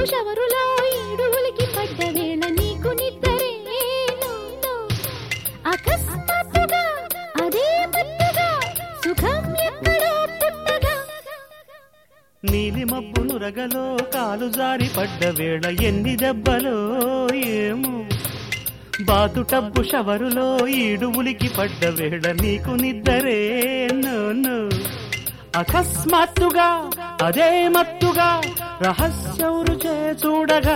షవరులో ఈడువులికి పడ్డ వేళ నీకు నిద్దరే నో. అకస్మాత్తుగా అదే మత్తుగా సుఖం ఎక్కడో పుట్టగా నీలి మబ్బు నురగలో కాలు జారి పడ్డ వేళ ఎన్ని దెబ్బలో ఏమో బాతు టబ్బు షవరులో ఈడు ఉలికి పడ్డ వేళ నీకు నిద్దరే నోను అకస్మాత్తుగా అదే మత్తుగా రహస్యం రుచే చూడగా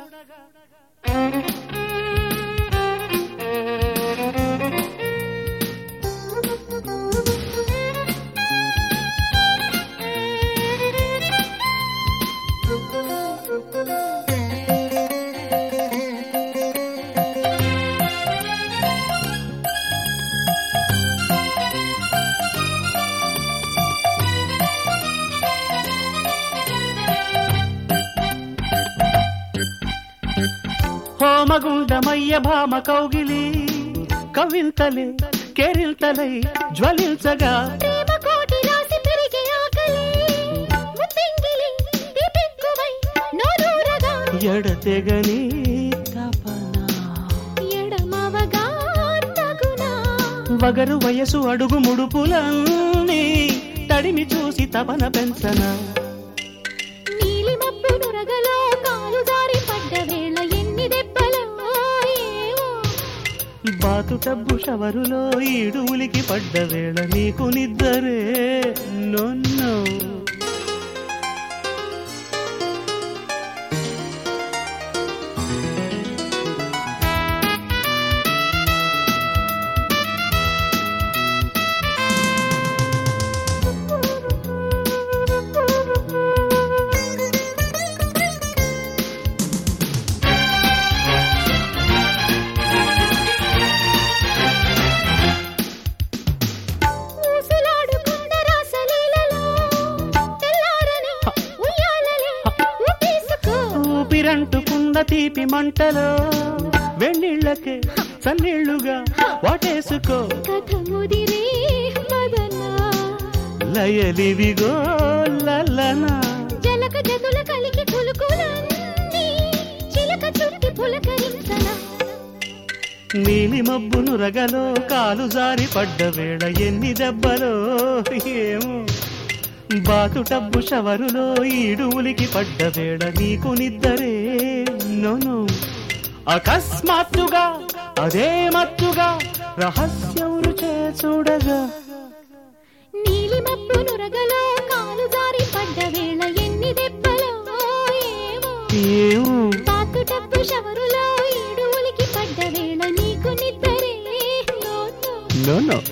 హోమగుండమయ్య భామ కౌగిలి కవింతలే కేరింతలై జ్వలించగా ప్రేమ కోటి రాసి పెరిగే ఆకలి ముత్తింగిలి తీపెక్కువై నోరూరగా ఎడతెగని తపన ఎడమవగా తగునా వగరు వయసు అడుగు ముడుపులన్నీ తడిమి చూసి తపన పెంచన నీలి మబ్బు నురగలో కాలు జారి పడ్డ వేళ ఎన్ని దెబ్బలో ఏవో బాతు టబ్బు షవరులో ఈడు ఉలికి పడ్డ వేళ నీకు నిద్దరే నొన్నో ఊసులాడుకున్న రాసలీలలో తెల్లారని ఉయ్యాలలే ఊపేసుకో ఊపిరంటుకున్న తీపి మంటలో వెన్నీళ్ళకే చన్నీళ్లుగా వాటేసుకో కథ ముదిరే మదనా లయలివిగో లలనా జలక జతుల కలికి కులుకులన్నీ చిలక చుట్టి పులకరించనా నీలి మబ్బు నురగలో కాలు జారి పడ్డ వేళ ఎన్ని దెబ్బలో ఏమో బాతు టబ్బు షవరులో ఈడు ఉలికి పడ్డ వేళ నీకు నిద్దరే నోను అకస్మాత్తుగా అదే మత్తుగా రహస్యం రుచే చూడగా నీలి మబ్బు నురగలో కాలు జారి పడ్డ వేళ ఎన్ని దెబ్బలో ఏమో ఏమో పాకు టప్పు షవరులో ఈడు ఉలికి పడ్డ వేళ నీకు నిద్దరే నో నో నో నో